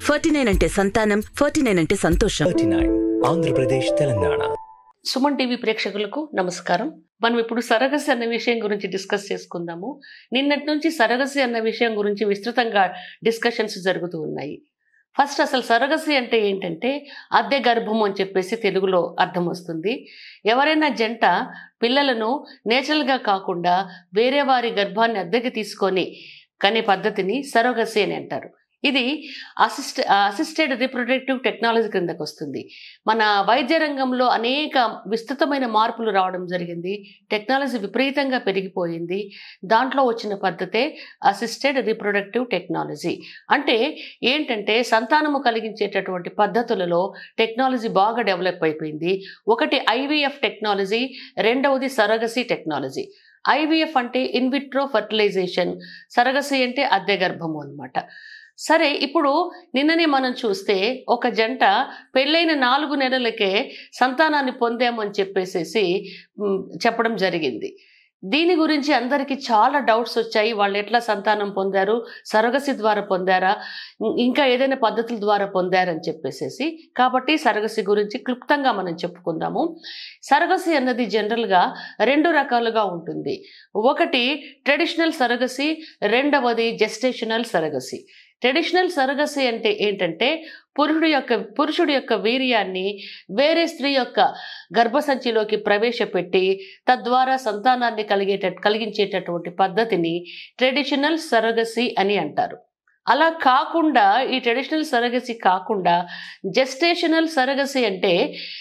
forty nine అంటే సంతానం forty nine అంటే సంతోషం thirty nine Andhra Pradesh Telangana Suman TV ప్రేక్షకులకు నమస్కారం మనం ఇప్పుడు సరగసి అన్న విషయం గురించి డిస్కస్ చేసుకుందాము నిన్నటి నుంచి సరగసి అన్న విషయం గురించి విస్తృతంగా డిస్కషన్స్ జరుగుతూ ఉన్నాయి ఫస్ట్ అసలు సరగసి అంటే ఏంటంటే అద్దె గర్భం అని చెప్పేసి తెలుగులో అర్థం వస్తుంది ఎవరైనా జంట పిల్లలను నేచురల్గా కాకుండా వేరే వారి గర్భాన్ని అద్దెకి తీసుకొని కనే పద్ధతిని సరోగసి అని అంటారు ఇది అసిస్ట్ అసిస్టెడ్ రిప్రొడక్టివ్ టెక్నాలజీ కిందకు వస్తుంది మన వైద్య రంగంలో అనేక విస్తృతమైన మార్పులు రావడం జరిగింది టెక్నాలజీ విపరీతంగా పెరిగిపోయింది దాంట్లో వచ్చిన పద్ధతే అసిస్టెడ్ రిప్రొడక్టివ్ టెక్నాలజీ అంటే ఏంటంటే సంతానము కలిగించేటటువంటి పద్ధతులలో టెక్నాలజీ బాగా డెవలప్ అయిపోయింది ఒకటి ఐవీఎఫ్ టెక్నాలజీ రెండవది సరగసి టెక్నాలజీ ఐవీఎఫ్ అంటే ఇన్విట్రో ఫర్టిలైజేషన్ సరగసి అంటే అద్దె గర్భము అనమాట సరే ఇప్పుడు నిన్ననే మనం చూస్తే ఒక జంట పెళ్ళైన నాలుగు నెలలకే సంతానాన్ని పొందాము అని చెప్పేసేసి మ్, చెప్పడం జరిగింది దీని గురించి అందరికీ చాలా డౌట్స్ వచ్చాయి వాళ్ళు ఎట్లా సంతానం పొందారు సరగసి ద్వారా పొందారా ఇం- ఇంకా ఏదైనా పద్ధతుల ద్వారా పొందారని చెప్పేసేసి కాబట్టి సరగసి గురించి క్లుప్తంగా మనం చెప్పుకుందాము సరగసి అన్నది జనరల్గా రెండు రకాలుగా ఉంటుంది ఒకటి ట్రెడిషనల్ సరగసి రెండవది జెస్టేషనల్ సరగసి ట్రెడిషనల్ సరగసి అంటే ఏంటంటే పురుషుడు యొక్క పురుషుడి యొక్క వీర్యాన్ని వేరే స్త్రీ యొక్క గర్భసంచిలోకి ప్రవేశపెట్టి తద్వారా సంతానాన్ని కలిగేట కలిగించేటటువంటి పద్ధతిని ట్రెడిషనల్ సరగసి అని అంటారు అలా కాకుండా ఈ ట్రెడిషనల్ సరగసి కాకుండా జెస్టేషనల్ సరగసి అంటే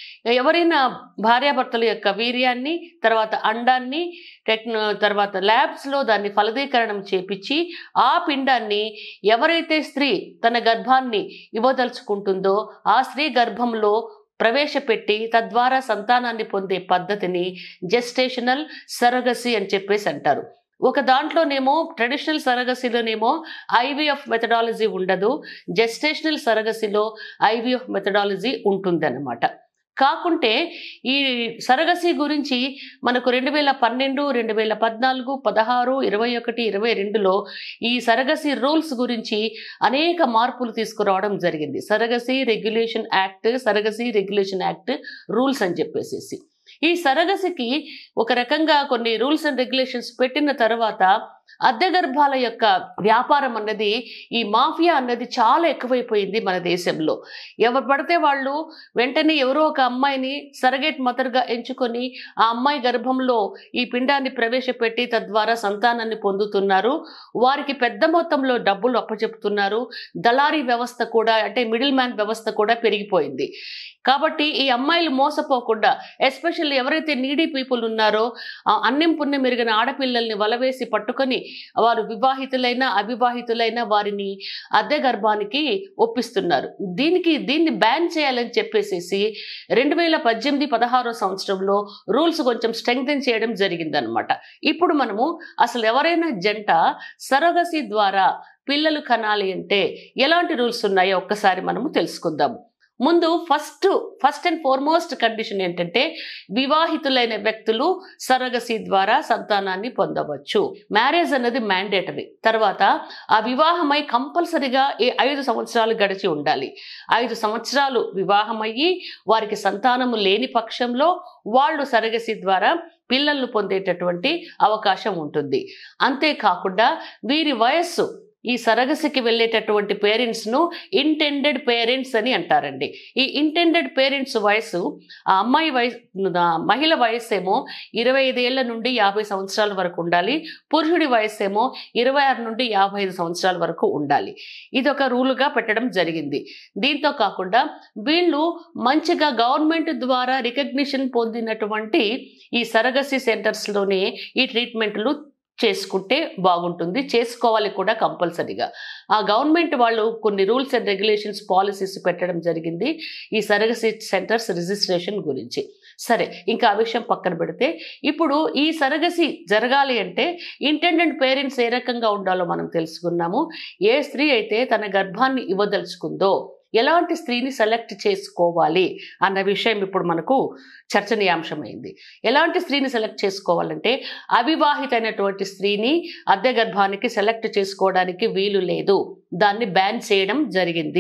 ఎవరైనా భార్యాభర్తల యొక్క వీర్యాన్ని తర్వాత అండాన్ని టెక్నో తర్వాత ల్యాబ్స్లో దాన్ని ఫలదీకరణం చేపించి ఆ పిండాన్ని ఎవరైతే స్త్రీ తన గర్భాన్ని ఇవ్వదలుచుకుంటుందో ఆ స్త్రీ గర్భంలో ప్రవేశపెట్టి తద్వారా సంతానాన్ని పొందే పద్ధతిని జెస్టేషనల్ సరగసి అని చెప్పేసి అంటారు ఒక దాంట్లోనేమో ట్రెడిషనల్ సరగసిలోనేమో ఐవీఎఫ్ మెథడాలజీ ఉండదు జెస్టేషనల్ సరగసిలో ఐవీఎఫ్ మెథడాలజీ ఉంటుందన్నమాట కాకుంటే ఈ సరగసి గురించి మనకు రెండు వేల పన్నెండు రెండు వేల పద్నాలుగు పదహారు ఇరవై ఒకటి ఇరవై రెండులో ఈ సరగసి రూల్స్ గురించి అనేక మార్పులు తీసుకురావడం జరిగింది surrogacy regulation act surrogacy regulation act rules అని చెప్పేసేసి ఈ సరగసికి ఒక రకంగా కొన్ని రూల్స్ అండ్ రెగ్యులేషన్స్ పెట్టిన తర్వాత అద్దె గర్భాల యొక్క వ్యాపారం అన్నది ఈ మాఫియా అన్నది చాలా ఎక్కువైపోయింది మన దేశంలో ఎవరు పడితే వాళ్ళు వెంటనే ఎవరో ఒక అమ్మాయిని సరగేట్ మదర్గా ఎంచుకొని ఆ అమ్మాయి గర్భంలో ఈ పిండాన్ని ప్రవేశపెట్టి తద్వారా సంతానాన్ని పొందుతున్నారు వారికి పెద్ద మొత్తంలో డబ్బులు అప్పచెప్తున్నారు దళారీ వ్యవస్థ కూడా అంటే మిడిల్ మ్యాన్ వ్యవస్థ కూడా పెరిగిపోయింది కాబట్టి ఈ అమ్మాయిలు మోసపోకుండా ఎస్పెషల్లీ ఎవరైతే నీడీ పీపుల్ ఉన్నారో ఆ అన్నం పుణ్యం మెరిగిన ఆడపిల్లల్ని వలవేసి పట్టుకొని వారు వివాహితులైన అవివాహితులైన వారిని అద్దె గర్భానికి ఒప్పిస్తున్నారు దీనికి దీన్ని బ్యాన్ చేయాలని చెప్పేసేసి రెండు వేల పద్దెనిమిది పదహారో సంవత్సరంలో రూల్స్ కొంచెం స్ట్రెంగ్థెన్ చేయడం జరిగిందనమాట ఇప్పుడు మనము అసలు ఎవరైనా జంట సరగసి ద్వారా పిల్లలు కనాలి అంటే ఎలాంటి రూల్స్ ఉన్నాయో ఒక్కసారి మనము తెలుసుకుందాము ముందు first first and foremost condition ఏంటంటే వివాహితులైన వ్యక్తులు సరగసి ద్వారా సంతానాన్ని పొందవచ్చు మ్యారేజ్ అనేది మ్యాండేటరీ తర్వాత ఆ వివాహమై కంపల్సరిగా ఈ ఐదు సంవత్సరాలు గడిచి ఉండాలి ఐదు సంవత్సరాలు వివాహమయ్యి వారికి సంతానము లేని పక్షంలో వాళ్ళు సరగసి ద్వారా పిల్లలను పొందేటటువంటి అవకాశం ఉంటుంది అంతేకాకుండా వీరి వయస్సు ఈ సరగసికి వెళ్ళేటటువంటి పేరెంట్స్ను ఇంటెండెడ్ పేరెంట్స్ అని అంటారండి ఈ ఇంటెండెడ్ పేరెంట్స్ వయసు ఆ అమ్మాయి వయసు ఆ మహిళ వయసు ఏమో ఇరవై ఐదేళ్ల నుండి యాభై సంవత్సరాల వరకు ఉండాలి పురుషుడి వయసు ఏమో ఇరవై ఆరు నుండి యాభై ఐదు సంవత్సరాల వరకు ఉండాలి ఇది ఒక రూలుగా పెట్టడం జరిగింది దీంతో కాకుండా వీళ్ళు మంచిగా గవర్నమెంట్ ద్వారా రికగ్నిషన్ పొందినటువంటి ఈ సరగసి సెంటర్స్లోనే ఈ ట్రీట్మెంట్లు చేసుకుంటే బాగుంటుంది చేసుకోవాలి కూడా కంపల్సరీగా ఆ గవర్నమెంట్ వాళ్ళు కొన్ని రూల్స్ అండ్ రెగ్యులేషన్స్ పాలసీస్ పెట్టడం జరిగింది ఈ సరగసి సెంటర్స్ రిజిస్ట్రేషన్ గురించి సరే ఇంకా ఆ విషయం పక్కన పెడితే ఇప్పుడు ఈ సరగసి జరగాలి అంటే ఇంటెండెంట్ పేరెంట్స్ ఏ రకంగా ఉండాలో మనం తెలుసుకున్నాము ఏ స్త్రీ అయితే తన గర్భాన్ని ఇవ్వదలుచుకుందో ఎలాంటి స్త్రీని సెలెక్ట్ చేసుకోవాలి అన్న విషయం ఇప్పుడు మనకు చర్చనీయాంశమైంది ఎలాంటి స్త్రీని సెలెక్ట్ చేసుకోవాలంటే అవివాహితైనటువంటి స్త్రీని అద్దె గర్భానికి సెలెక్ట్ చేసుకోవడానికి వీలు లేదు దాన్ని బ్యాన్ చేయడం జరిగింది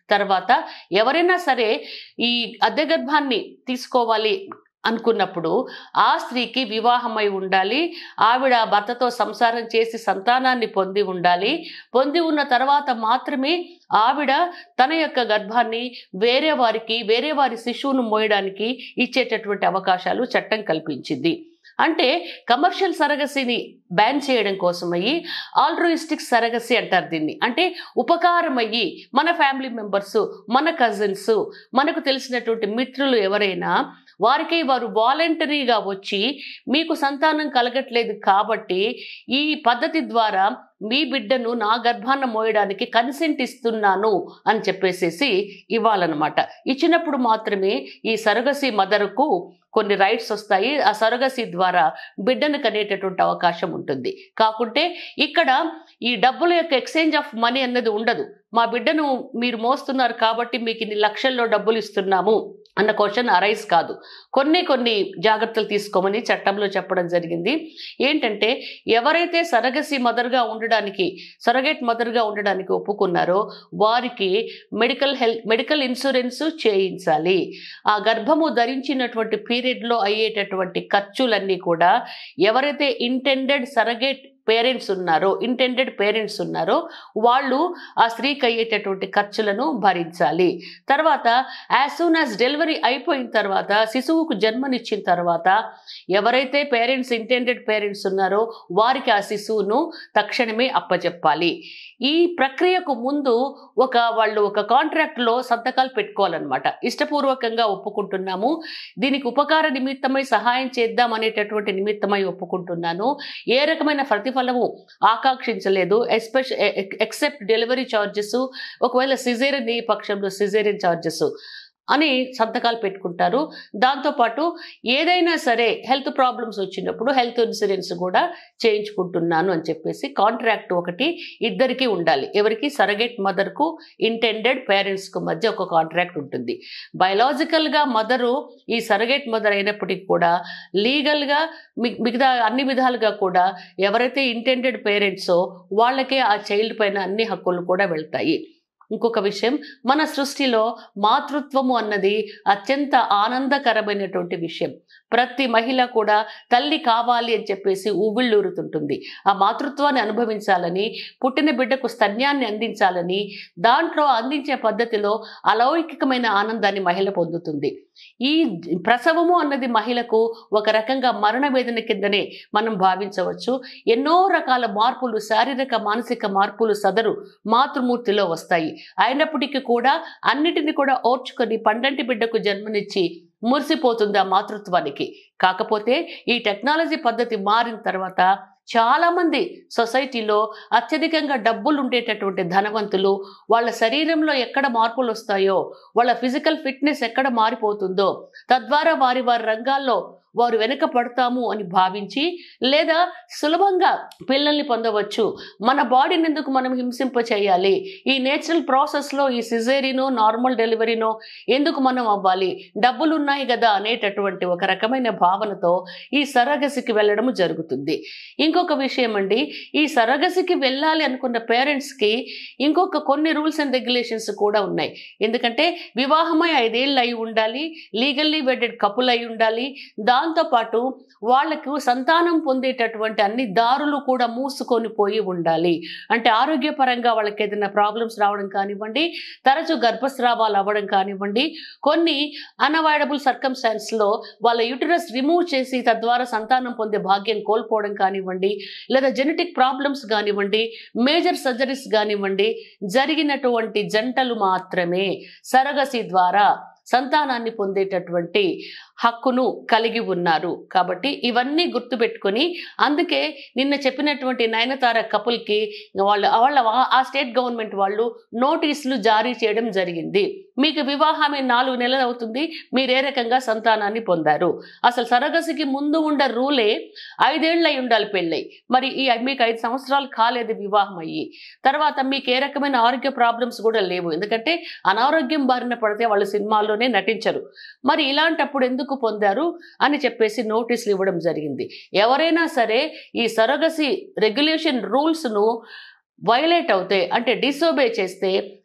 తర్వాత ఎవరైనా సరే ఈ అద్దె గర్భాన్ని తీసుకోవాలి అనుకున్నప్పుడు ఆ స్త్రీకి వివాహమై ఉండాలి ఆవిడ భర్తతో సంసారం చేసి సంతానాన్ని పొంది ఉండాలి పొంది ఉన్న తర్వాత మాత్రమే ఆవిడ తన యొక్క గర్భాన్ని వేరే వారికి వేరే వారి శిశువును మోయడానికి ఇచ్చేటటువంటి అవకాశాలు చట్టం కల్పించింది అంటే కమర్షియల్ సరగసిని బ్యాన్ చేయడం కోసమయ్యి ఆల్ట్రోయిస్టిక్ సరగసి అంటారు దీన్ని అంటే ఉపకారమయ్యి మన ఫ్యామిలీ మెంబర్స్ మన కజిన్స్ మనకు తెలిసినటువంటి మిత్రులు ఎవరైనా వారికి వారు వాలంటరీగా వచ్చి మీకు సంతానం కలగట్లేదు కాబట్టి ఈ పద్ధతి ద్వారా మీ బిడ్డను నా గర్భాన మోయడానికి కన్సెంట్ ఇస్తున్నాను అని చెప్పేసేసి ఇవ్వాలన్నమాట ఇచ్చినప్పుడు మాత్రమే ఈ సరగసి మదర్కు కొన్ని రైట్స్ వస్తాయి ఆ సరగసి ద్వారా బిడ్డను కనేటటువంటి అవకాశం ఉంటుంది కాకుంటే ఇక్కడ ఈ డబ్బుల యొక్క ఎక్స్చేంజ్ ఆఫ్ మనీ అన్నది ఉండదు మా బిడ్డను మీరు మోస్తున్నారు కాబట్టి మీకు ఇన్ని లక్షల్లో డబ్బులు ఇస్తున్నాము అన్న క్వశ్చన్ అరైజ్ కాదు కొన్ని కొన్ని జాగ్రత్తలు తీసుకోమని చట్టంలో చెప్పడం జరిగింది ఏంటంటే ఎవరైతే సరగసి మదర్గా ఉండడానికి సరగేట్ మదర్గా ఉండడానికి ఒప్పుకున్నారో వారికి మెడికల్ హెల్త్ మెడికల్ ఇన్సూరెన్స్ చేయించాలి ఆ గర్భము ధరించినటువంటి పీరియడ్లో అయ్యేటటువంటి ఖర్చులన్నీ కూడా ఎవరైతే ఇంటెండెడ్ సరగేట్ పేరెంట్స్ ఉన్నారో ఇంటెండెడ్ పేరెంట్స్ ఉన్నారో వాళ్ళు ఆ స్త్రీకి అయ్యేటటువంటి ఖర్చులను భరించాలి తర్వాత యాజ్ సూన్ యాజ్ డెలివరీ అయిపోయిన తర్వాత శిశువుకు జన్మనిచ్చిన తర్వాత ఎవరైతే పేరెంట్స్ ఇంటెండెడ్ పేరెంట్స్ ఉన్నారో వారికి ఆ శిశువును తక్షణమే అప్పచెప్పాలి ఈ ప్రక్రియకు ముందు ఒక వాళ్ళు ఒక కాంట్రాక్ట్లో సంతకాలు పెట్టుకోవాలన్నమాట ఇష్టపూర్వకంగా ఒప్పుకుంటున్నాము దీనికి ఉపకార నిమిత్తమై సహాయం చేద్దాం అనేటటువంటి నిమిత్తమై ఒప్పుకుంటున్నాను ఏ రకమైన ప్రతిఫలము ఆకాంక్షించలేదు ఎస్పెష ఎక్సెప్ట్ డెలివరీ ఛార్జెస్ ఒకవేళ సిజేరియన్ ఈ పక్షంలో సిజేరియన్ ఛార్జెస్ అని సంతకాలు పెట్టుకుంటారు దాంతోపాటు ఏదైనా సరే హెల్త్ ప్రాబ్లమ్స్ వచ్చినప్పుడు హెల్త్ ఇన్సూరెన్స్ కూడా చేయించుకుంటున్నాను అని చెప్పేసి కాంట్రాక్ట్ ఒకటి ఇద్దరికి ఉండాలి ఎవరికి సరగేట్ మదర్కు ఇంటెండెడ్ పేరెంట్స్కు మధ్య ఒక కాంట్రాక్ట్ ఉంటుంది బయలాజికల్గా మదరు ఈ సరగేట్ మదర్ అయినప్పటికీ కూడా లీగల్గా మిగతా అన్ని విధాలుగా కూడా ఎవరైతే ఇంటెండెడ్ పేరెంట్సో వాళ్ళకే ఆ చైల్డ్ పైన అన్ని హక్కులు కూడా వెళ్తాయి ఇంకొక విషయం మన సృష్టిలో మాతృత్వము అన్నది అత్యంత ఆనందకరమైనటువంటి విషయం ప్రతి మహిళ కూడా తల్లి కావాలి అని చెప్పేసి ఉవ్విళ్ళూరుతుంటుంది ఆ మాతృత్వాన్ని అనుభవించాలని పుట్టిన బిడ్డకు స్తన్యాన్ని అందించాలని దాంట్లో అందించే పద్ధతిలో అలౌకికమైన ఆనందాన్ని మహిళ పొందుతుంది ఈ ప్రసవము అన్నది మహిళకు ఒక రకంగా మరణ వేదన కిందనే మనం భావించవచ్చు ఎన్నో రకాల మార్పులు శారీరక మానసిక మార్పులు సదరు మాతృమూర్తిలో వస్తాయి అయినప్పటికీ కూడా అన్నిటిని కూడా ఓర్చుకొని పండంటి బిడ్డకు జన్మనిచ్చి మురిసిపోతుంది ఆ మాతృత్వానికి కాకపోతే ఈ టెక్నాలజీ పద్ధతి మారిన తర్వాత చాలామంది సొసైటీలో అత్యధికంగా డబ్బులు ఉండేటటువంటి ధనవంతులు వాళ్ళ శరీరంలో ఎక్కడ మార్పులు వస్తాయో వాళ్ళ ఫిజికల్ ఫిట్నెస్ ఎక్కడ మారిపోతుందో తద్వారా వారి వారి రంగాల్లో వారు వెనుక పడతాము అని భావించి లేదా సులభంగా పిల్లల్ని పొందవచ్చు మన బాడీని ఎందుకు మనం హింసింప చేయాలి ఈ నేచురల్ ప్రాసెస్లో ఈ సిజేరినో నార్మల్ డెలివరీనో ఎందుకు మనం అవ్వాలి డబ్బులు ఉన్నాయి కదా అనేటటువంటి ఒక రకమైన భావనతో ఈ సరగసికి వెళ్ళడం జరుగుతుంది ఇంకొక విషయం అండి ఈ సరగసికి వెళ్ళాలి అనుకున్న పేరెంట్స్కి ఇంకొక కొన్ని రూల్స్ అండ్ రెగ్యులేషన్స్ కూడా ఉన్నాయి ఎందుకంటే వివాహమై ఐదేళ్ళు అయి ఉండాలి లీగల్లీ వెడెడ్ కపుల్ అయి ఉండాలి దాంతోపాటు వాళ్లకు సంతానం పొందేటటువంటి అన్ని దారులు కూడా మూసుకొని పోయి ఉండాలి అంటే ఆరోగ్యపరంగా వాళ్ళకి ఏదైనా ప్రాబ్లమ్స్ రావడం కానివ్వండి తరచు గర్భస్రావాలు అవ్వడం కానివ్వండి కొన్ని అన్అవాయిడబుల్ సర్కమ్స్టాన్స్లో వాళ్ళ యూటరస్ రిమూవ్ చేసి తద్వారా సంతానం పొందే భాగ్యం కోల్పోవడం కానివ్వండి లేదా జెనెటిక్ ప్రాబ్లమ్స్ కానివ్వండి మేజర్ సర్జరీస్ కానివ్వండి జరిగినటువంటి జంటలు మాత్రమే సరగసి ద్వారా సంతానాన్ని పొందేటటువంటి హక్కును కలిగి ఉన్నారు కాబట్టి ఇవన్నీ గుర్తుపెట్టుకొని అందుకే నిన్న చెప్పినటువంటి నయనతార కపుల్కి వాళ్ళు వాళ్ళ ఆ స్టేట్ గవర్నమెంట్ వాళ్ళు నోటీసులు జారీ చేయడం జరిగింది మీకు వివాహమే నాలుగు నెలలు అవుతుంది మీరు ఏ రకంగా సంతానాన్ని పొందారు అసలు సరగసికి ముందు ఉండే రూలే ఐదేళ్ళు అయి ఉండాలి పెళ్ళై మరి ఈ మీకు ఐదు సంవత్సరాలు కాలేదు వివాహం అయ్యి తర్వాత మీకు ఏ రకమైన ఆరోగ్య ప్రాబ్లమ్స్ కూడా లేవు ఎందుకంటే అనారోగ్యం బారిన పడితే వాళ్ళు సినిమాల్లోనే నటించరు మరి ఇలాంటప్పుడు ఎందుకు పొందారు అని చెప్పేసి నోటీసులు ఇవ్వడం జరిగింది ఎవరైనా సరే ఈ సరగసి రెగ్యులేషన్ రూల్స్ను వైలేట్ అవుతే అంటే డిసోబే చేస్తే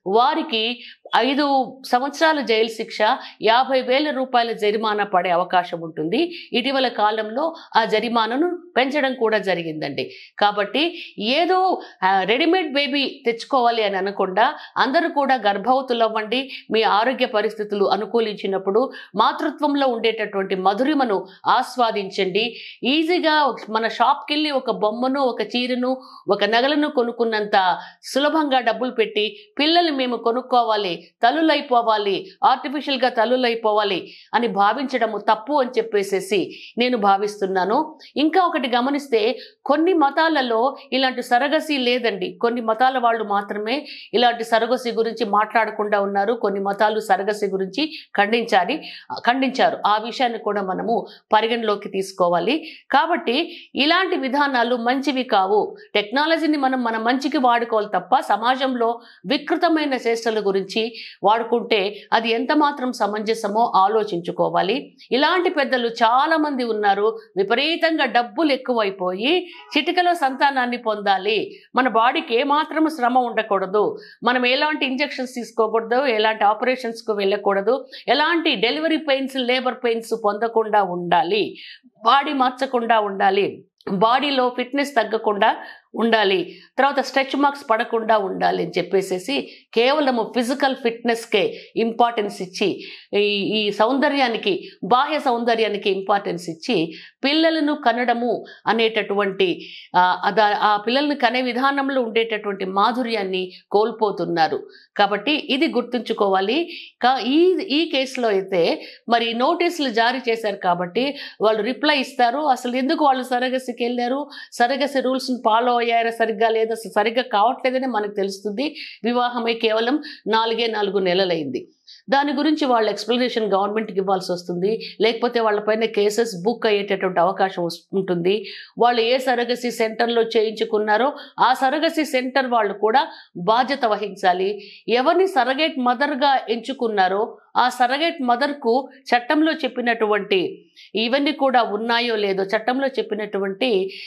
వారికి ఐదు సంవత్సరాల జైలు శిక్ష యాభై వేల రూపాయల జరిమానా పడే అవకాశం ఉంటుంది ఇటీవల కాలంలో ఆ జరిమానాను పెంచడం కూడా జరిగిందండి కాబట్టి ఏదో ఆ, రెడీమేడ్ బేబీ తెచ్చుకోవాలి అని అనకుండా అందరూ కూడా గర్భవతులు అవ్వండి మీ ఆరోగ్య పరిస్థితులు అనుకూలించినప్పుడు మాతృత్వంలో ఉండేటటువంటి మధురిమను ఆస్వాదించండి ఈజీగా మన షాప్కి వెళ్ళి ఒక బొమ్మను ఒక చీరను ఒక నగలను కొనుక్కున్నంత సులభంగా డబ్బులు పెట్టి పిల్లలు మేము కొనుక్కోవాలి తల్లులైపోవాలి ఆర్టిఫిషియల్గా తల్లులైపోవాలి అని భావించడము తప్పు అని చెప్పేసేసి నేను భావిస్తున్నాను ఇంకా ఒకటి గమనిస్తే కొన్ని మతాలలో ఇలాంటి సరగసి లేదండి కొన్ని మతాల వాళ్ళు మాత్రమే ఇలాంటి సరగసి గురించి మాట్లాడకుండా ఉన్నారు కొన్ని మతాలు సరగసి గురించి ఖండించాలి ఖండించారు ఆ విషయాన్ని కూడా మనము పరిగణలోకి తీసుకోవాలి కాబట్టి ఇలాంటి విధానాలు మంచివి కావు టెక్నాలజీని మనం మన మంచికి వాడుకోవాలి తప్ప సమాజంలో వికృతమైన చేష్టల గురించి వాడుకుంటే అది ఎంత మాత్రం సమంజసమో ఆలోచించుకోవాలి ఇలాంటి పెద్దలు చాలా మంది ఉన్నారు విపరీతంగా డబ్బులు ఎక్కువైపోయి చిటికలో సంతానాన్ని పొందాలి మన బాడీకి ఏమాత్రం శ్రమ ఉండకూడదు మనం ఎలాంటి ఇంజెక్షన్స్ తీసుకోకూడదు ఎలాంటి ఆపరేషన్స్కు వెళ్ళకూడదు ఎలాంటి డెలివరీ పెయిన్స్ లేబర్ పెయిన్స్ పొందకుండా ఉండాలి బాడీ మార్చకుండా ఉండాలి బాడీలో ఫిట్నెస్ తగ్గకుండా ఉండాలి తర్వాత స్ట్రెచ్ మార్క్స్ పడకుండా ఉండాలి అని చెప్పేసేసి కేవలము ఫిజికల్ ఫిట్నెస్కే ఇంపార్టెన్స్ ఇచ్చి ఈ ఈ సౌందర్యానికి బాహ్య సౌందర్యానికి ఇంపార్టెన్స్ ఇచ్చి పిల్లలను కనడము అనేటటువంటి ఆ, అద- ఆ పిల్లల్ని కనే విధానంలో ఉండేటటువంటి మాధుర్యాన్ని కోల్పోతున్నారు కాబట్టి ఇది గుర్తుంచుకోవాలి కా ఈ ఈ కేసులో అయితే మరి నోటీసులు జారీ చేశారు కాబట్టి వాళ్ళు రిప్లై ఇస్తారు అసలు ఎందుకు వాళ్ళు సరగసికి వెళ్ళారు సరగసి రూల్స్ని ఫాలో అయ్యారా సరిగ్గా లేదా అసలు సరిగ్గా కావట్లేదని మనకు తెలుస్తుంది వివాహమై కేవలం నాలుగే నాలుగు నెలలైంది దాని గురించి వాళ్ళ ఎక్స్ప్లెనేషన్ గవర్నమెంట్కి ఇవ్వాల్సి వస్తుంది లేకపోతే వాళ్ళపైన కేసెస్ బుక్ అయ్యేటటువంటి అవకాశం వస్- ఉంటుంది వాళ్ళు ఏ సరగసి సెంటర్లో చేయించుకున్నారో ఆ సరగసి సెంటర్ వాళ్ళు కూడా బాధ్యత వహించాలి ఎవరిని సరగేట్ మదర్గా ఎంచుకున్నారో ఆ సరగేట్ మదర్కు చట్టంలో చెప్పినటువంటి ఇవన్నీ కూడా ఉన్నాయో లేదో చట్టంలో చెప్పినటువంటి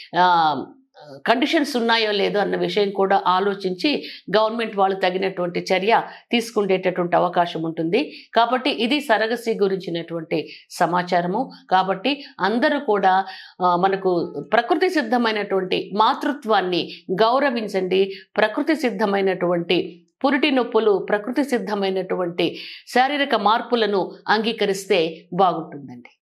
కండిషన్స్ ఉన్నాయో లేదో అన్న విషయం కూడా ఆలోచించి గవర్నమెంట్ వాళ్ళు తగినటువంటి చర్య తీసుకునేటటువంటి అవకాశం ఉంటుంది కాబట్టి ఇది సరగసి గురించినటువంటి సమాచారము కాబట్టి అందరూ కూడా ఆ, మనకు ప్రకృతి సిద్ధమైనటువంటి మాతృత్వాన్ని గౌరవించండి ప్రకృతి సిద్ధమైనటువంటి పురిటి నొప్పులు ప్రకృతి సిద్ధమైనటువంటి శారీరక మార్పులను అంగీకరిస్తే బాగుంటుందండి